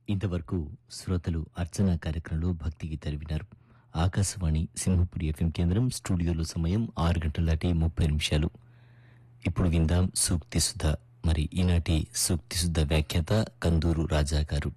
ఇంతవరకు శ్రోతలు అర్చన కార్యక్రమంలో భక్తి గీతాలు విన్నారు ఆకాశవాణి సింహపురి ఎఫ్ఎం కేంద్రం స్టూడియోలో సమయం ఆరు గంటల దాటి ముప్పై నిమిషాలు ఇప్పుడు విందాం సూక్తి సుధ మరి ఈనాటి సూక్తి సుధ వ్యాఖ్యాత కందూరు రాజా గారు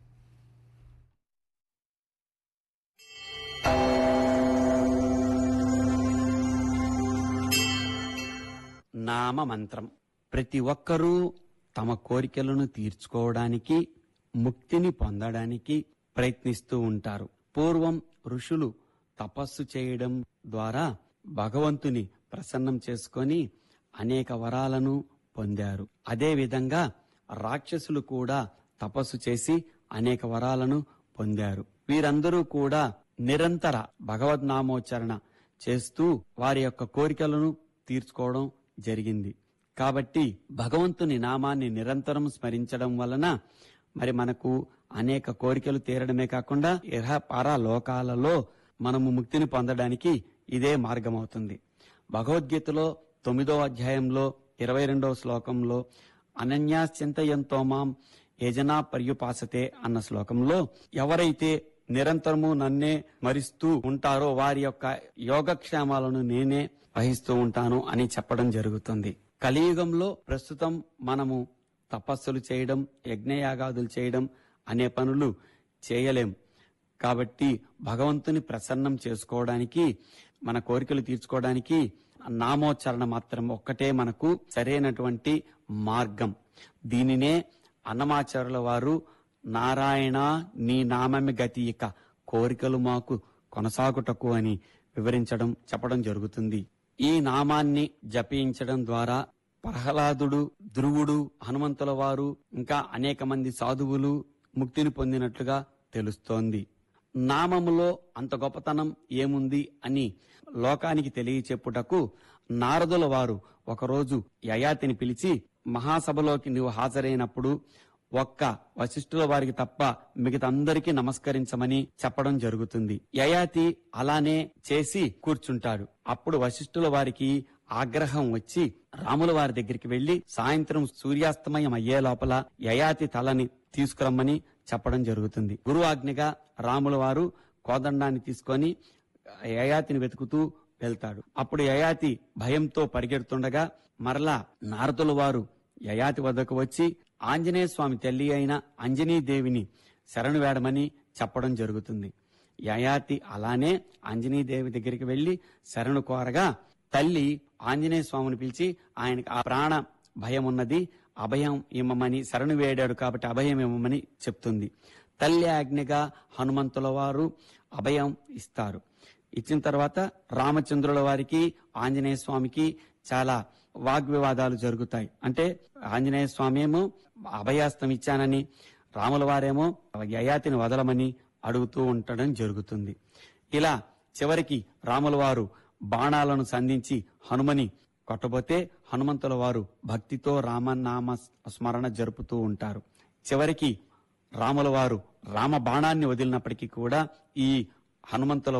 నామ మంత్రం ప్రతి ఒక్కరూ తమ కోరికలను తీర్చుకోవడానికి ముక్తిని పొందడానికి ప్రయత్నిస్తూ ఉంటారు పూర్వం ఋషులు తపస్సు చేయడం ద్వారా భగవంతుని ప్రసన్నం చేసుకొని అనేక వరాలను పొందారు అదే విధంగా రాక్షసులు కూడా తపస్సు చేసి అనేక వరాలను పొందారు వీరందరూ కూడా నిరంతర భగవద్నామోచ్చరణ చేస్తూ వారి యొక్క కోరికలను తీర్చుకోవడం జరిగింది కాబట్టి భగవంతుని నామాన్ని నిరంతరం స్మరించడం వలన మరి మనకు అనేక కోరికలు తీరడమే కాకుండా ఇహ పర లోకాలలో మనము ముక్తిని పొందడానికి ఇదే మార్గం అవుతుంది భగవద్గీతలో తొమ్మిదో అధ్యాయంలో ఇరవై రెండవ శ్లోకంలో అనన్యాశ్చింతయంతో మాం యజనా పర్యుపాసతే అన్న శ్లోకంలో ఎవరైతే నిరంతరము నన్నే మరిస్తూ ఉంటారో వారి యొక్క యోగక్షేమాలను నేనే వహిస్తూ ఉంటాను అని చెప్పడం జరుగుతుంది కలియుగంలో ప్రస్తుతం మనము తపస్సులు చేయడం యజ్ఞయాగాదులు చేయడం అనే పనులు చేయలేం కాబట్టి భగవంతుని ప్రసన్నం చేసుకోవడానికి మన కోరికలు తీర్చుకోవడానికి నామోచ్చరణ మాత్రం ఒక్కటే మనకు సరైనటువంటి మార్గం దీనినే అన్నమాచారుల వారు నారాయణ నీ నామమి గతి ఇక కోరికలు మాకు కొనసాగుటకు అని వివరించడం చెప్పడం జరుగుతుంది ఈ నామాన్ని జపించడం ద్వారా ప్రహ్లాదుడు ధ్రువుడు హనుమంతుల వారు ఇంకా అనేక మంది సాధువులు ముక్తిని పొందినట్లుగా తెలుస్తోంది నామములో అంత గొప్పతనం ఏముంది అని లోకానికి తెలియచెప్పుటకు నారదుల వారు ఒకరోజు యయాతిని పిలిచి మహాసభలోకి నువ్వు హాజరైనప్పుడు ఒక్క వశిష్ఠుల వారికి తప్ప మిగతా అందరికీ నమస్కరించమని చెప్పడం జరుగుతుంది యయాతి అలానే చేసి కూర్చుంటాడు అప్పుడు వశిష్ఠుల వారికి ఆగ్రహం వచ్చి రాముల వారి దగ్గరికి వెళ్లి సాయంత్రం సూర్యాస్తమయం అయ్యే లోపల యయాతి తలని తీసుకురమ్మని చెప్పడం జరుగుతుంది గురు ఆజ్ఞగా రాముల వారు కోదండాన్ని తీసుకొని యయాతిని వెతుకుతూ వెళ్తాడు అప్పుడు యయాతి భయంతో పరిగెడుతుండగా మరలా నారదుల వారు యయాతి వద్దకు వచ్చి ఆంజనేయ స్వామి తల్లి అయిన అంజనీదేవిని శరణు వేడమని చెప్పడం జరుగుతుంది యయాతి అలానే అంజనీదేవి దగ్గరికి వెళ్లి శరణు కోరగా తల్లి ఆంజనేయ స్వామిని పిలిచి ఆయనకు ఆ ప్రాణ భయం ఉన్నది అభయం ఇమ్మమని శరణు వేడాడు కాబట్టి అభయం ఇమ్మమని చెప్తుంది తల్లి ఆజ్ఞగా హనుమంతుల వారు అభయం ఇస్తారు ఇచ్చిన తర్వాత రామచంద్రుల వారికి ఆంజనేయ స్వామికి చాలా వాగ్వివాదాలు జరుగుతాయి అంటే ఆంజనేయ స్వామి ఏమో అభయాస్తం ఇచ్చానని రాముల వారేమో యయాతిని వదలమని అడుగుతూ ఉండడం జరుగుతుంది ఇలా చివరికి రాముల వారు బాణాలను సంధించి హనుమని కొట్టబోతే హనుమంతుల వారు భక్తితో రామనామ స్మరణ జరుపుతూ ఉంటారు చివరికి రాముల వారు రామ బాణాన్ని వదిలినప్పటికీ కూడా ఈ హనుమంతుల